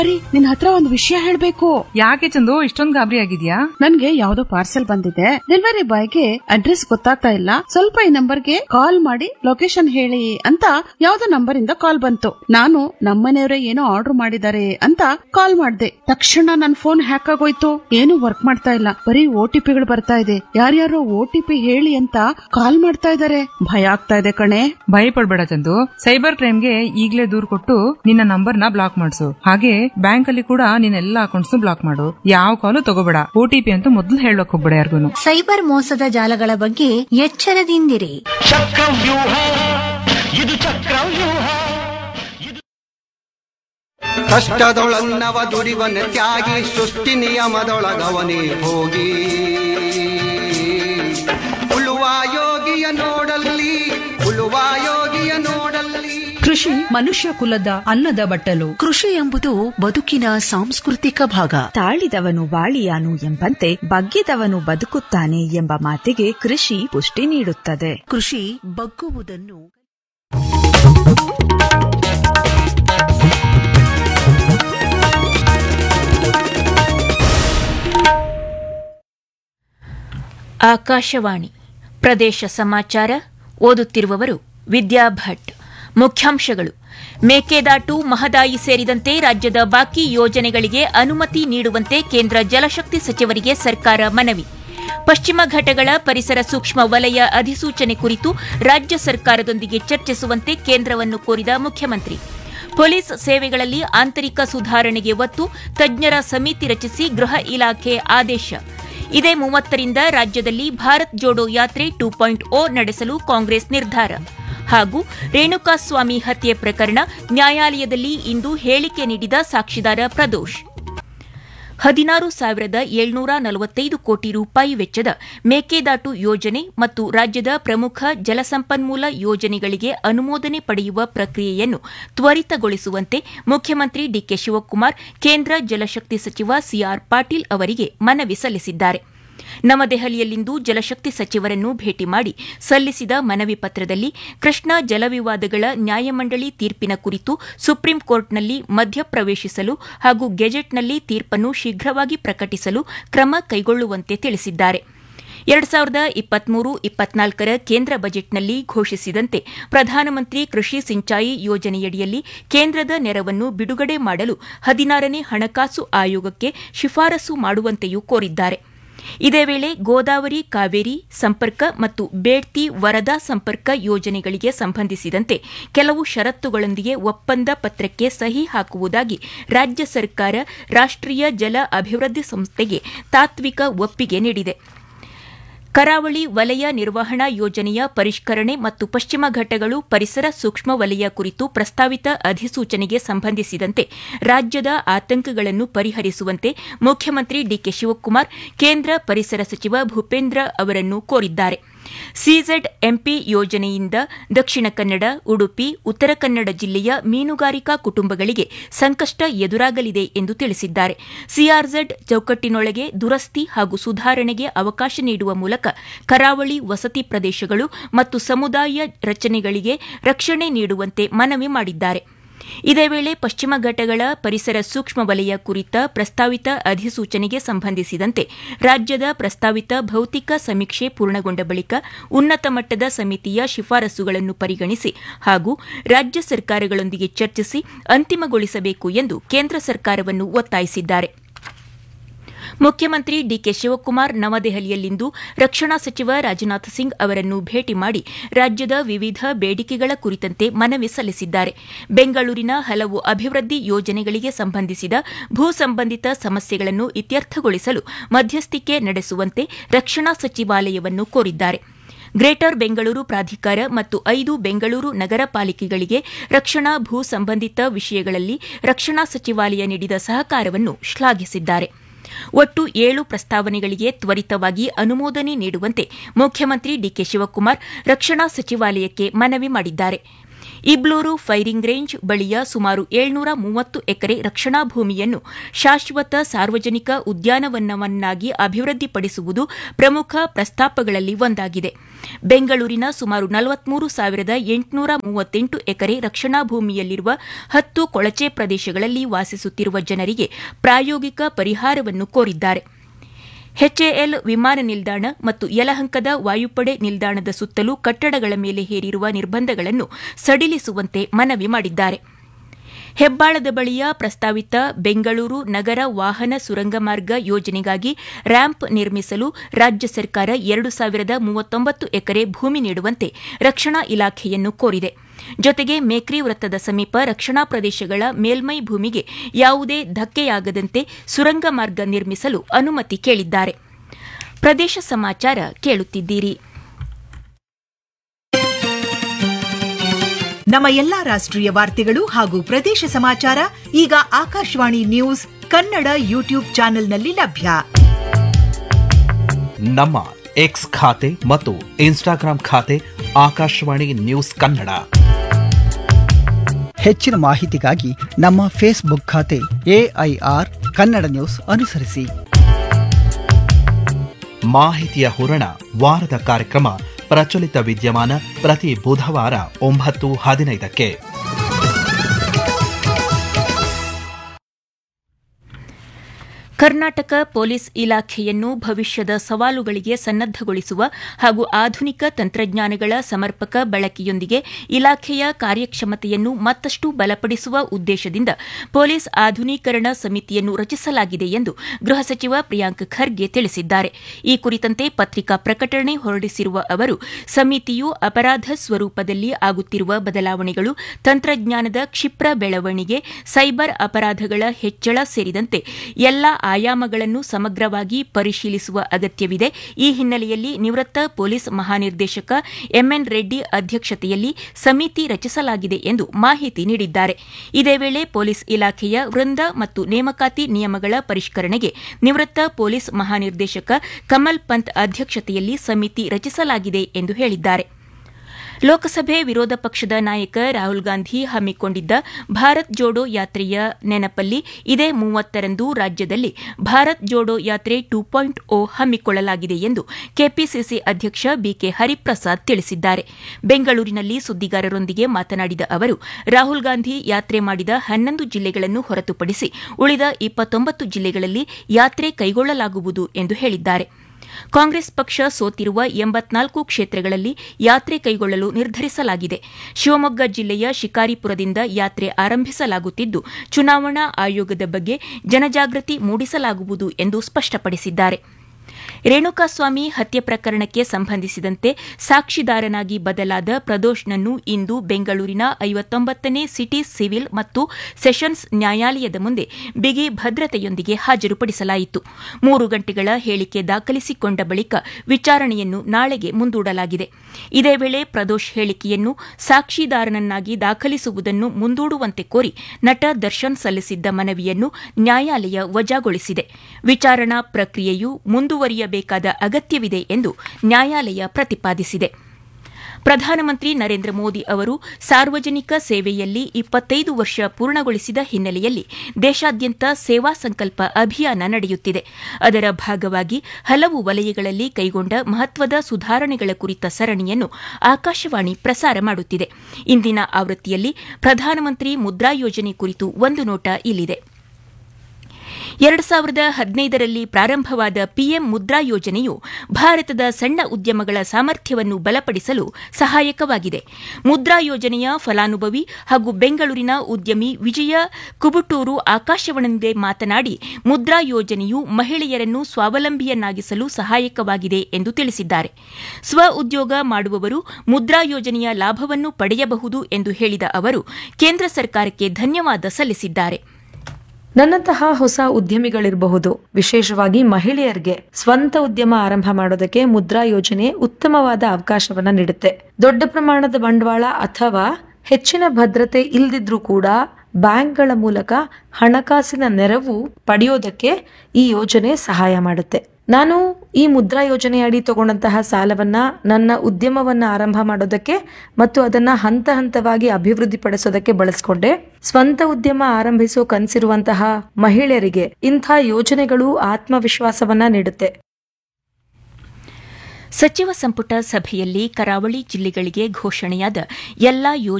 ಸರಿ ನಿನ್ ಹತ್ರ ಒಂದು ವಿಷಯ ಹೇಳ್ಬೇಕು ಯಾಕೆ ಚಂದು ಇಷ್ಟೊಂದ್ ಗಾಬರಿ ಆಗಿದ್ಯಾ ನನ್ಗೆ ಯಾವ್ದೋ ಪಾರ್ಸೆಲ್ ಬಂದಿದೆ ಡೆಲಿವರಿ ಬಾಯ್ಗೆ ಅಡ್ರೆಸ್ ಗೊತ್ತಾಗ್ತಾ ಇಲ್ಲ ಸ್ವಲ್ಪ ಈ ನಂಬರ್ಗೆ ಕಾಲ್ ಮಾಡಿ ಲೊಕೇಶನ್ ಹೇಳಿ ಅಂತ ಯಾವ್ದೋ ನಂಬರ್ ಇಂದ ಕಾಲ್ ಬಂತು ನಾನು ನಮ್ಮನೆಯವರೇ ಏನೋ ಆರ್ಡರ್ ಮಾಡಿದ್ದಾರೆ ಅಂತ ಕಾಲ್ ಮಾಡ್ದೆ ತಕ್ಷಣ ನನ್ ಫೋನ್ ಹ್ಯಾಕ್ ಆಗೋಯ್ತು ಏನು ವರ್ಕ್ ಮಾಡ್ತಾ ಇಲ್ಲ ಬರೀ ಓ ಟಿ ಪಿಗಳು ಬರ್ತಾ ಇದೆ ಯಾರ್ಯಾರೋ ಓ ಟಿ ಪಿ ಹೇಳಿ ಅಂತ ಕಾಲ್ ಮಾಡ್ತಾ ಇದಾರೆ ಭಯ ಆಗ್ತಾ ಇದೆ ಕಣೆ ಭಯ ಪಡ್ಬೇಡ ಚಂದು ಸೈಬರ್ ಕ್ರೈಮ್ಗೆ ಈಗ್ಲೇ ದೂರ್ ಕೊಟ್ಟು ನಿನ್ನ ನಂಬರ್ ನ ಬ್ಲಾಕ್ ಮಾಡಿಸು ಹಾಗೆ ಬ್ಯಾಂಕ್ ಅಲ್ಲಿ ಕೂಡ ನಿನ್ನ ಎಲ್ಲಾ ಅಕೌಂಟ್ಸ್ ಬ್ಲಾಕ್ ಮಾಡು ಯಾವ ಕಾಲು ತಗೋಬೇಡ ಒ ಟಿ ಪಿ ಅಂತ ಮೊದಲು ಹೇಳಕ್ ಹೋಗ್ಬೇಡ ಯಾರಿಗೂ ಸೈಬರ್ ಮೋಸದ ಜಾಲಗಳ ಬಗ್ಗೆ ಎಚ್ಚರದಿಂದಿರಿ ಚಕ್ರವ್ಯೂಹ ಇದು ಚಕ್ರವ್ಯೂಹ ಕಷ್ಟದೊಳನ್ನವ ದುಡಿವನ ತ್ಯಾಗಿ ಸೃಷ್ಟಿ ನಿಯಮದೊಳಗವನೇ ಹೋಗಿ ಉಳುವ ಯೋಗಿಯ ನೋಡಲ್ಲಿ ಉಳುವ ಯೋಗಿಯ ನೋಡಲ್ಲಿ ಕೃಷಿ ಮನುಷ್ಯ ಕುಲದ ಅನ್ನದ ಬಟ್ಟಲು ಕೃಷಿ ಎಂಬುದು ಬದುಕಿನ ಸಾಂಸ್ಕೃತಿಕ ಭಾಗ ತಾಳಿದವನು ಬಾಳಿಯಾನು ಎಂಬಂತೆ ಬಗ್ಗಿದವನು ಬದುಕುತ್ತಾನೆ ಎಂಬ ಮಾತಿಗೆ ಕೃಷಿ ಪುಷ್ಟಿ ನೀಡುತ್ತದೆ ಕೃಷಿ ಬಗ್ಗುವುದನ್ನು ಆಕಾಶವಾಣಿ ಪ್ರದೇಶ ಸಮಾಚಾರ ಓದುತ್ತಿರುವವರು ವಿದ್ಯಾ ಭಟ್ ಮುಖ್ಯಾಂಶಗಳು ಮೇಕೆದಾಟು ಮಹದಾಯಿ ಸೇರಿದಂತೆ ರಾಜ್ಯದ ಬಾಕಿ ಯೋಜನೆಗಳಿಗೆ ಅನುಮತಿ ನೀಡುವಂತೆ ಕೇಂದ್ರ ಜಲಶಕ್ತಿ ಸಚಿವರಿಗೆ ಸರ್ಕಾರ ಮನವಿ ಪಶ್ಚಿಮ ಘಟ್ಟಗಳ ಪರಿಸರ ಸೂಕ್ಷ್ಮ ವಲಯ ಅಧಿಸೂಚನೆ ಕುರಿತು ರಾಜ್ಯ ಸರ್ಕಾರದೊಂದಿಗೆ ಚರ್ಚಿಸುವಂತೆ ಕೇಂದ್ರವನ್ನು ಕೋರಿದ ಮುಖ್ಯಮಂತ್ರಿ ಪೊಲೀಸ್ ಸೇವೆಗಳಲ್ಲಿ ಆಂತರಿಕ ಸುಧಾರಣೆಗೆ ಒತ್ತು ತಜ್ಞರ ಸಮಿತಿ ರಚಿಸಿ ಗೃಹ ಇಲಾಖೆ ಆದೇಶ ಇದೇ ಮೂವತ್ತರಿಂದ ರಾಜ್ಯದಲ್ಲಿ ಭಾರತ್ ಜೋಡೋ ಯಾತ್ರೆ ಟೂ ಪಾಯಿಂಟ್ ಓ ನಡೆಸಲು ಕಾಂಗ್ರೆಸ್ ನಿರ್ಧಾರ ಹಾಗೂ ರೇಣುಕಾಸ್ವಾಮಿ ಹತ್ಯೆ ಪ್ರಕರಣ ನ್ಯಾಯಾಲಯದಲ್ಲಿ ಇಂದು ಹೇಳಿಕೆ ನೀಡಿದ ಸಾಕ್ಷಿದಾರ ಪ್ರದೋಷ್ ಹದಿನಾರು ಸಾವಿರದ ಏಳ್ನೂರ ನಲವತ್ತೈದು ಕೋಟಿ ರೂಪಾಯಿ ವೆಚ್ಚದ ಮೇಕೆದಾಟು ಯೋಜನೆ ಮತ್ತು ರಾಜ್ಯದ ಪ್ರಮುಖ ಜಲಸಂಪನ್ಮೂಲ ಯೋಜನೆಗಳಿಗೆ ಅನುಮೋದನೆ ಪಡೆಯುವ ಪ್ರಕ್ರಿಯೆಯನ್ನು ತ್ವರಿತಗೊಳಿಸುವಂತೆ ಮುಖ್ಯಮಂತ್ರಿ ಡಿಕೆ ಶಿವಕುಮಾರ್ ಕೇಂದ್ರ ಜಲಶಕ್ತಿ ಸಚಿವ ಸಿಆರ್ ಪಾಟೀಲ್ ಅವರಿಗೆ ಮನವಿ ಸಲ್ಲಿಸಿದ್ದಾರೆ ನವದೆಹಲಿಯಲ್ಲಿಂದು ಜಲಶಕ್ತಿ ಸಚಿವರನ್ನು ಭೇಟಿ ಮಾಡಿ ಸಲ್ಲಿಸಿದ ಮನವಿ ಪತ್ರದಲ್ಲಿ ಕೃಷ್ಣಾ ಜಲವಿವಾದಗಳ ನ್ಯಾಯಮಂಡಳಿ ತೀರ್ಪಿನ ಕುರಿತು ಸುಪ್ರೀಂ ಕೋರ್ಟ್ನಲ್ಲಿ ಮಧ್ಯಪ್ರವೇಶಿಸಲು ಹಾಗೂ ಗೆಜೆಟ್ನಲ್ಲಿ ತೀರ್ಪನ್ನು ಶೀಘ್ರವಾಗಿ ಪ್ರಕಟಿಸಲು ಕ್ರಮ ಕೈಗೊಳ್ಳುವಂತೆ ತಿಳಿಸಿದ್ದಾರೆ ಎರಡು ಸಾವಿರದ ಇಪ್ಪತ್ಮೂರು ಇಪ್ಪತ್ನಾಲ್ಕರ ಕೇಂದ್ರ ಬಜೆಟ್ನಲ್ಲಿ ಘೋಷಿಸಿದಂತೆ ಪ್ರಧಾನಮಂತ್ರಿ ಕೃಷಿ ಸಿಂಚಾಯಿ ಯೋಜನೆಯಡಿಯಲ್ಲಿ ಕೇಂದ್ರದ ನೆರವನ್ನು ಬಿಡುಗಡೆ ಮಾಡಲು ಹದಿನಾರನೇ ಹಣಕಾಸು ಆಯೋಗಕ್ಕೆ ಶಿಫಾರಸು ಮಾಡುವಂತೆಯೂ ಕೋರಿದ್ದಾರೆ ಇದೇ ವೇಳೆ ಗೋದಾವರಿ ಕಾವೇರಿ ಸಂಪರ್ಕ ಮತ್ತು ಬೇಡ್ತಿ ವರದಾ ಸಂಪರ್ಕ ಯೋಜನೆಗಳಿಗೆ ಸಂಬಂಧಿಸಿದಂತೆ ಕೆಲವು ಷರತ್ತುಗಳೊಂದಿಗೆ ಒಪ್ಪಂದ ಪತ್ರಕ್ಕೆ ಸಹಿ ಹಾಕುವುದಾಗಿ ರಾಜ್ಯ ಸರ್ಕಾರ ರಾಷ್ಟ್ರೀಯ ಜಲ ಅಭಿವೃದ್ಧಿ ಸಂಸ್ಥೆಗೆ ತಾತ್ವಿಕ ಒಪ್ಪಿಗೆ ನೀಡಿದೆ ಕರಾವಳಿ ವಲಯ ನಿರ್ವಹಣಾ ಯೋಜನೆಯ ಪರಿಷ್ಕರಣೆ ಮತ್ತು ಪಶ್ಚಿಮ ಘಟ್ಟಗಳು ಪರಿಸರ ಸೂಕ್ಷ್ಮ ವಲಯ ಕುರಿತು ಪ್ರಸ್ತಾವಿತ ಅಧಿಸೂಚನೆಗೆ ಸಂಬಂಧಿಸಿದಂತೆ ರಾಜ್ಯದ ಆತಂಕಗಳನ್ನು ಪರಿಹರಿಸುವಂತೆ ಮುಖ್ಯಮಂತ್ರಿ ಡಿಕೆ ಶಿವಕುಮಾರ್ ಕೇಂದ್ರ ಪರಿಸರ ಸಚಿವ ಭೂಪೇಂದ್ರ ಅವರನ್ನು ಕೋರಿದ್ದಾರೆ ಸಿಝೆಡ್ ಎಂಪಿ ಯೋಜನೆಯಿಂದ ದಕ್ಷಿಣ ಕನ್ನಡ ಉಡುಪಿ ಉತ್ತರ ಕನ್ನಡ ಜಿಲ್ಲೆಯ ಮೀನುಗಾರಿಕಾ ಕುಟುಂಬಗಳಿಗೆ ಸಂಕಷ್ಟ ಎದುರಾಗಲಿದೆ ಎಂದು ತಿಳಿಸಿದ್ದಾರೆ ಸಿಆರ್ಝೆಡ್ ಚೌಕಟ್ಟಿನೊಳಗೆ ದುರಸ್ತಿ ಹಾಗೂ ಸುಧಾರಣೆಗೆ ಅವಕಾಶ ನೀಡುವ ಮೂಲಕ ಕರಾವಳಿ ವಸತಿ ಪ್ರದೇಶಗಳು ಮತ್ತು ಸಮುದಾಯ ರಚನೆಗಳಿಗೆ ರಕ್ಷಣೆ ನೀಡುವಂತೆ ಮನವಿ ಮಾಡಿದ್ದಾರೆ ಇದೇ ವೇಳೆ ಪಶ್ಚಿಮ ಘಟ್ಟಗಳ ಪರಿಸರ ಸೂಕ್ಷ್ಮ ವಲಯ ಕುರಿತ ಪ್ರಸ್ತಾವಿತ ಅಧಿಸೂಚನೆಗೆ ಸಂಬಂಧಿಸಿದಂತೆ ರಾಜ್ಯದ ಪ್ರಸ್ತಾವಿತ ಭೌತಿಕ ಸಮೀಕ್ಷೆ ಪೂರ್ಣಗೊಂಡ ಬಳಿಕ ಉನ್ನತ ಮಟ್ಟದ ಸಮಿತಿಯ ಶಿಫಾರಸುಗಳನ್ನು ಪರಿಗಣಿಸಿ ಹಾಗೂ ರಾಜ್ಯ ಸರ್ಕಾರಗಳೊಂದಿಗೆ ಚರ್ಚಿಸಿ ಅಂತಿಮಗೊಳಿಸಬೇಕು ಎಂದು ಕೇಂದ್ರ ಸರ್ಕಾರವನ್ನು ಒತ್ತಾಯಿಸಿದ್ದಾರೆ ಮುಖ್ಯಮಂತ್ರಿ ಡಿಕೆ ಶಿವಕುಮಾರ್ ನವದೆಹಲಿಯಲ್ಲಿಂದು ರಕ್ಷಣಾ ಸಚಿವ ರಾಜನಾಥ್ ಸಿಂಗ್ ಅವರನ್ನು ಭೇಟಿ ಮಾಡಿ ರಾಜ್ಯದ ವಿವಿಧ ಬೇಡಿಕೆಗಳ ಕುರಿತಂತೆ ಮನವಿ ಸಲ್ಲಿಸಿದ್ದಾರೆ ಬೆಂಗಳೂರಿನ ಹಲವು ಅಭಿವೃದ್ಧಿ ಯೋಜನೆಗಳಿಗೆ ಸಂಬಂಧಿಸಿದ ಭೂ ಸಂಬಂಧಿತ ಸಮಸ್ಯೆಗಳನ್ನು ಇತ್ಯರ್ಥಗೊಳಿಸಲು ಮಧ್ಯಸ್ಥಿಕೆ ನಡೆಸುವಂತೆ ರಕ್ಷಣಾ ಸಚಿವಾಲಯವನ್ನು ಕೋರಿದ್ದಾರೆ ಗ್ರೇಟರ್ ಬೆಂಗಳೂರು ಪ್ರಾಧಿಕಾರ ಮತ್ತು ಐದು ಬೆಂಗಳೂರು ನಗರ ಪಾಲಿಕೆಗಳಿಗೆ ರಕ್ಷಣಾ ಭೂ ಸಂಬಂಧಿತ ವಿಷಯಗಳಲ್ಲಿ ರಕ್ಷಣಾ ಸಚಿವಾಲಯ ನೀಡಿದ ಸಹಕಾರವನ್ನು ಶ್ಲಾಘಿಸಿದ್ದಾರೆ ಒಟ್ಟು ಏಳು ಪ್ರಸ್ತಾವನೆಗಳಿಗೆ ತ್ವರಿತವಾಗಿ ಅನುಮೋದನೆ ನೀಡುವಂತೆ ಮುಖ್ಯಮಂತ್ರಿ ಡಿಕೆ ಶಿವಕುಮಾರ್ ರಕ್ಷಣಾ ಸಚಿವಾಲಯಕ್ಕೆ ಮನವಿ ಮಾಡಿದ್ದಾರೆ ಇಬ್ಲೂರು ಫೈರಿಂಗ್ ರೇಂಜ್ ಬಳಿಯ ಸುಮಾರು ಏಳ್ನೂರ ಮೂವತ್ತು ಎಕರೆ ರಕ್ಷಣಾ ಭೂಮಿಯನ್ನು ಶಾಶ್ವತ ಸಾರ್ವಜನಿಕ ಉದ್ಯಾನವನವನ್ನಾಗಿ ಅಭಿವೃದ್ಧಿಪಡಿಸುವುದು ಪ್ರಮುಖ ಪ್ರಸ್ತಾಪಗಳಲ್ಲಿ ಒಂದಾಗಿದೆ ಬೆಂಗಳೂರಿನ ಸುಮಾರು ನಲವತ್ಮೂರು ಸಾವಿರದ ಎಂಟುನೂರ ಮೂವತ್ತೆಂಟು ಎಕರೆ ರಕ್ಷಣಾ ಭೂಮಿಯಲ್ಲಿರುವ ಹತ್ತು ಕೊಳಚೆ ಪ್ರದೇಶಗಳಲ್ಲಿ ವಾಸಿಸುತ್ತಿರುವ ಜನರಿಗೆ ಪ್ರಾಯೋಗಿಕ ಪರಿಹಾರವನ್ನು ಕೋರಿದ್ದಾರೆ ಎಚ್ಎಎಲ್ ವಿಮಾನ ನಿಲ್ದಾಣ ಮತ್ತು ಯಲಹಂಕದ ವಾಯುಪಡೆ ನಿಲ್ದಾಣದ ಸುತ್ತಲೂ ಕಟ್ಟಡಗಳ ಮೇಲೆ ಹೇರಿರುವ ನಿರ್ಬಂಧಗಳನ್ನು ಸಡಿಲಿಸುವಂತೆ ಮನವಿ ಮಾಡಿದ್ದಾರೆ ಹೆಬ್ಬಾಳದ ಬಳಿಯ ಪ್ರಸ್ತಾವಿತ ಬೆಂಗಳೂರು ನಗರ ವಾಹನ ಸುರಂಗ ಮಾರ್ಗ ಯೋಜನೆಗಾಗಿ ರ್ಯಾಂಪ್ ನಿರ್ಮಿಸಲು ರಾಜ್ಯ ಸರ್ಕಾರ ಎರಡು ಸಾವಿರದ ಮೂವತ್ತೊಂಬತ್ತು ಎಕರೆ ಭೂಮಿ ನೀಡುವಂತೆ ರಕ್ಷಣಾ ಇಲಾಖೆಯನ್ನು ಕೋರಿದೆ ಜೊತೆಗೆ ಮೇಕ್ರಿ ವೃತ್ತದ ಸಮೀಪ ರಕ್ಷಣಾ ಪ್ರದೇಶಗಳ ಮೇಲ್ಮೈ ಭೂಮಿಗೆ ಯಾವುದೇ ಧಕ್ಕೆಯಾಗದಂತೆ ಸುರಂಗ ಮಾರ್ಗ ನಿರ್ಮಿಸಲು ಅನುಮತಿ ಕೇಳಿದ್ದಾರೆ ಪ್ರದೇಶ ಸಮಾಚಾರ ಕೇಳುತ್ತಿದ್ದೀರಿ ನಮ್ಮ ಎಲ್ಲಾ ರಾಷ್ಟ್ರೀಯ ವಾರ್ತೆಗಳು ಹಾಗೂ ಪ್ರದೇಶ ಸಮಾಚಾರ ಈಗ ಆಕಾಶವಾಣಿ ನ್ಯೂಸ್ ಕನ್ನಡ ಯೂಟ್ಯೂಬ್ ಚಾನೆಲ್ನಲ್ಲಿ ಲಭ್ಯ ನಮ್ಮ ಎಕ್ಸ್ ಖಾತೆ ಮತ್ತು ಇನ್ಸ್ಟಾಗ್ರಾಂ ಖಾತೆ ಆಕಾಶವಾಣಿ ನ್ಯೂಸ್ ಕನ್ನಡ ಹೆಚ್ಚಿನ ಮಾಹಿತಿಗಾಗಿ ನಮ್ಮ ಫೇಸ್ಬುಕ್ ಖಾತೆ ಎಐಆರ್ ಕನ್ನಡ ನ್ಯೂಸ್ ಅನುಸರಿಸಿ ಮಾಹಿತಿಯ ಹೂರಣ ವಾರದ ಕಾರ್ಯಕ್ರಮ ಪ್ರಚಲಿತ ವಿದ್ಯಮಾನ ಪ್ರತಿ ಬುಧವಾರ ಒಂಬತ್ತು ಹದಿನೈದಕ್ಕೆ ಕರ್ನಾಟಕ ಪೊಲೀಸ್ ಇಲಾಖೆಯನ್ನು ಭವಿಷ್ಯದ ಸವಾಲುಗಳಿಗೆ ಸನ್ನದ್ದಗೊಳಿಸುವ ಹಾಗೂ ಆಧುನಿಕ ತಂತ್ರಜ್ಞಾನಗಳ ಸಮರ್ಪಕ ಬಳಕೆಯೊಂದಿಗೆ ಇಲಾಖೆಯ ಕಾರ್ಯಕ್ಷಮತೆಯನ್ನು ಮತ್ತಷ್ಟು ಬಲಪಡಿಸುವ ಉದ್ದೇಶದಿಂದ ಪೊಲೀಸ್ ಆಧುನೀಕರಣ ಸಮಿತಿಯನ್ನು ರಚಿಸಲಾಗಿದೆ ಎಂದು ಗೃಹ ಸಚಿವ ಪ್ರಿಯಾಂಕ್ ಖರ್ಗೆ ತಿಳಿಸಿದ್ದಾರೆ ಈ ಕುರಿತಂತೆ ಪತ್ರಿಕಾ ಪ್ರಕಟಣೆ ಹೊರಡಿಸಿರುವ ಅವರು ಸಮಿತಿಯು ಅಪರಾಧ ಸ್ವರೂಪದಲ್ಲಿ ಆಗುತ್ತಿರುವ ಬದಲಾವಣೆಗಳು ತಂತ್ರಜ್ಞಾನದ ಕ್ಷಿಪ್ರ ಬೆಳವಣಿಗೆ ಸೈಬರ್ ಅಪರಾಧಗಳ ಹೆಚ್ಚಳ ಸೇರಿದಂತೆ ಎಲ್ಲಾ ಆಯಾಮಗಳನ್ನು ಸಮಗ್ರವಾಗಿ ಪರಿಶೀಲಿಸುವ ಅಗತ್ಯವಿದೆ ಈ ಹಿನ್ನೆಲೆಯಲ್ಲಿ ನಿವೃತ್ತ ಪೊಲೀಸ್ ಮಹಾನಿರ್ದೇಶಕ ಎಂಎನ್ ರೆಡ್ಡಿ ಅಧ್ಯಕ್ಷತೆಯಲ್ಲಿ ಸಮಿತಿ ರಚಿಸಲಾಗಿದೆ ಎಂದು ಮಾಹಿತಿ ನೀಡಿದ್ದಾರೆ ಇದೇ ವೇಳೆ ಪೊಲೀಸ್ ಇಲಾಖೆಯ ವೃಂದ ಮತ್ತು ನೇಮಕಾತಿ ನಿಯಮಗಳ ಪರಿಷ್ಕರಣೆಗೆ ನಿವೃತ್ತ ಪೊಲೀಸ್ ಮಹಾನಿರ್ದೇಶಕ ಕಮಲ್ ಪಂತ್ ಅಧ್ಯಕ್ಷತೆಯಲ್ಲಿ ಸಮಿತಿ ರಚಿಸಲಾಗಿದೆ ಎಂದು ಹೇಳಿದ್ದಾರೆ ಲೋಕಸಭೆ ವಿರೋಧ ಪಕ್ಷದ ನಾಯಕ ರಾಹುಲ್ ಗಾಂಧಿ ಹಮ್ಮಿಕೊಂಡಿದ್ದ ಭಾರತ್ ಜೋಡೋ ಯಾತ್ರೆಯ ನೆನಪಲ್ಲಿ ಇದೇ ಮೂವತ್ತರಂದು ರಾಜ್ಯದಲ್ಲಿ ಭಾರತ್ ಜೋಡೋ ಯಾತ್ರೆ ಟೂ ಪಾಯಿಂಟ್ ಓ ಹಮ್ಮಿಕೊಳ್ಳಲಾಗಿದೆ ಎಂದು ಕೆಪಿಸಿಸಿ ಅಧ್ಯಕ್ಷ ಬಿಕೆ ಹರಿಪ್ರಸಾದ್ ತಿಳಿಸಿದ್ದಾರೆ ಬೆಂಗಳೂರಿನಲ್ಲಿ ಸುದ್ದಿಗಾರರೊಂದಿಗೆ ಮಾತನಾಡಿದ ಅವರು ರಾಹುಲ್ ಗಾಂಧಿ ಯಾತ್ರೆ ಮಾಡಿದ ಹನ್ನೊಂದು ಜಿಲ್ಲೆಗಳನ್ನು ಹೊರತುಪಡಿಸಿ ಉಳಿದ ಇಪ್ಪತ್ತೊಂಬತ್ತು ಜಿಲ್ಲೆಗಳಲ್ಲಿ ಯಾತ್ರೆ ಕೈಗೊಳ್ಳಲಾಗುವುದು ಎಂದು ಹೇಳಿದ್ದಾರೆ ಕಾಂಗ್ರೆಸ್ ಪಕ್ಷ ಸೋತಿರುವ ಎಂಬತ್ನಾಲ್ಕು ಕ್ಷೇತ್ರಗಳಲ್ಲಿ ಯಾತ್ರೆ ಕೈಗೊಳ್ಳಲು ನಿರ್ಧರಿಸಲಾಗಿದೆ ಶಿವಮೊಗ್ಗ ಜಿಲ್ಲೆಯ ಶಿಕಾರಿಪುರದಿಂದ ಯಾತ್ರೆ ಆರಂಭಿಸಲಾಗುತ್ತಿದ್ದು ಚುನಾವಣಾ ಆಯೋಗದ ಬಗ್ಗೆ ಜನಜಾಗೃತಿ ಮೂಡಿಸಲಾಗುವುದು ಎಂದು ಸ್ಪಷ್ಟಪಡಿಸಿದ್ದಾರೆ ರೇಣುಕಾಸ್ವಾಮಿ ಹತ್ಯೆ ಪ್ರಕರಣಕ್ಕೆ ಸಂಬಂಧಿಸಿದಂತೆ ಸಾಕ್ಷಿದಾರನಾಗಿ ಬದಲಾದ ಪ್ರದೋಷ್ನನ್ನು ಇಂದು ಬೆಂಗಳೂರಿನ ಐವತ್ತೊಂಬತ್ತನೇ ಸಿಟಿ ಸಿವಿಲ್ ಮತ್ತು ಸೆಷನ್ಸ್ ನ್ಯಾಯಾಲಯದ ಮುಂದೆ ಬಿಗಿ ಭದ್ರತೆಯೊಂದಿಗೆ ಹಾಜರುಪಡಿಸಲಾಯಿತು ಮೂರು ಗಂಟೆಗಳ ಹೇಳಿಕೆ ದಾಖಲಿಸಿಕೊಂಡ ಬಳಿಕ ವಿಚಾರಣೆಯನ್ನು ನಾಳೆಗೆ ಮುಂದೂಡಲಾಗಿದೆ ಇದೇ ವೇಳೆ ಪ್ರದೋಷ್ ಹೇಳಿಕೆಯನ್ನು ಸಾಕ್ಷಿದಾರನನ್ನಾಗಿ ದಾಖಲಿಸುವುದನ್ನು ಮುಂದೂಡುವಂತೆ ಕೋರಿ ನಟ ದರ್ಶನ್ ಸಲ್ಲಿಸಿದ್ದ ಮನವಿಯನ್ನು ನ್ಯಾಯಾಲಯ ವಜಾಗೊಳಿಸಿದೆ ವಿಚಾರಣಾ ಪ್ರಕ್ರಿಯೆಯು ಮುಂದುವರಿಯಬೇಕಾದ ಅಗತ್ಯವಿದೆ ಎಂದು ನ್ಯಾಯಾಲಯ ಪ್ರತಿಪಾದಿಸಿದೆ ಪ್ರಧಾನಮಂತ್ರಿ ನರೇಂದ್ರ ಮೋದಿ ಅವರು ಸಾರ್ವಜನಿಕ ಸೇವೆಯಲ್ಲಿ ಇಪ್ಪತ್ತೈದು ವರ್ಷ ಪೂರ್ಣಗೊಳಿಸಿದ ಹಿನ್ನೆಲೆಯಲ್ಲಿ ದೇಶಾದ್ಯಂತ ಸೇವಾ ಸಂಕಲ್ಪ ಅಭಿಯಾನ ನಡೆಯುತ್ತಿದೆ ಅದರ ಭಾಗವಾಗಿ ಹಲವು ವಲಯಗಳಲ್ಲಿ ಕೈಗೊಂಡ ಮಹತ್ವದ ಸುಧಾರಣೆಗಳ ಕುರಿತ ಸರಣಿಯನ್ನು ಆಕಾಶವಾಣಿ ಪ್ರಸಾರ ಮಾಡುತ್ತಿದೆ ಇಂದಿನ ಆವೃತ್ತಿಯಲ್ಲಿ ಪ್ರಧಾನಮಂತ್ರಿ ಮುದ್ರಾ ಯೋಜನೆ ಕುರಿತು ಒಂದು ನೋಟ ಇಲ್ಲಿದೆ ಎರಡು ಸಾವಿರದ ಹದಿನೈದರಲ್ಲಿ ಪ್ರಾರಂಭವಾದ ಪಿಎಂ ಮುದ್ರಾ ಯೋಜನೆಯು ಭಾರತದ ಸಣ್ಣ ಉದ್ಯಮಗಳ ಸಾಮರ್ಥ್ಯವನ್ನು ಬಲಪಡಿಸಲು ಸಹಾಯಕವಾಗಿದೆ ಮುದ್ರಾ ಯೋಜನೆಯ ಫಲಾನುಭವಿ ಹಾಗೂ ಬೆಂಗಳೂರಿನ ಉದ್ಯಮಿ ವಿಜಯ ಕುಬುಟೂರು ಆಕಾಶವಾಣಿಯೊಂದಿಗೆ ಮಾತನಾಡಿ ಮುದ್ರಾ ಯೋಜನೆಯು ಮಹಿಳೆಯರನ್ನು ಸ್ವಾವಲಂಬಿಯನ್ನಾಗಿಸಲು ಸಹಾಯಕವಾಗಿದೆ ಎಂದು ತಿಳಿಸಿದ್ದಾರೆ ಸ್ವ ಉದ್ಯೋಗ ಮಾಡುವವರು ಮುದ್ರಾ ಯೋಜನೆಯ ಲಾಭವನ್ನು ಪಡೆಯಬಹುದು ಎಂದು ಹೇಳಿದ ಅವರು ಕೇಂದ್ರ ಸರ್ಕಾರಕ್ಕೆ ಧನ್ಯವಾದ ಸಲ್ಲಿಸಿದ್ದಾರೆ ನನ್ನಂತಹ ಹೊಸ ಉದ್ಯಮಿಗಳಿರಬಹುದು ವಿಶೇಷವಾಗಿ ಮಹಿಳೆಯರಿಗೆ ಸ್ವಂತ ಉದ್ಯಮ ಆರಂಭ ಮಾಡೋದಕ್ಕೆ ಮುದ್ರಾ ಯೋಜನೆ ಉತ್ತಮವಾದ ಅವಕಾಶವನ್ನ ನೀಡುತ್ತೆ ದೊಡ್ಡ ಪ್ರಮಾಣದ ಬಂಡವಾಳ ಅಥವಾ ಹೆಚ್ಚಿನ ಭದ್ರತೆ ಇಲ್ದಿದ್ರೂ ಕೂಡ ಬ್ಯಾಂಕ್ಗಳ ಮೂಲಕ ಹಣಕಾಸಿನ ನೆರವು ಪಡೆಯೋದಕ್ಕೆ ಈ ಯೋಜನೆ ಸಹಾಯ ಮಾಡುತ್ತೆ ನಾನು ಈ ಮುದ್ರಾ ಯೋಜನೆಯಡಿ ತಗೊಂಡಂತಹ ಸಾಲವನ್ನ ನನ್ನ ಉದ್ಯಮವನ್ನ ಆರಂಭ ಮಾಡೋದಕ್ಕೆ ಮತ್ತು ಅದನ್ನ ಹಂತ ಹಂತವಾಗಿ ಅಭಿವೃದ್ಧಿಪಡಿಸೋದಕ್ಕೆ ಬಳಸ್ಕೊಂಡೆ ಸ್ವಂತ ಉದ್ಯಮ ಆರಂಭಿಸೋ ಕನಸಿರುವಂತಹ ಮಹಿಳೆಯರಿಗೆ ಇಂಥ ಯೋಜನೆಗಳು ಆತ್ಮವಿಶ್ವಾಸವನ್ನ ನೀಡುತ್ತೆ ಸಚಿವ ಸಂಪುಟ ಸಭೆಯಲ್ಲಿ ಕರಾವಳಿ ಜಿಲ್ಲೆಗಳಿಗೆ ಘೋಷಣೆಯಾದ ಎಲ್ಲಾ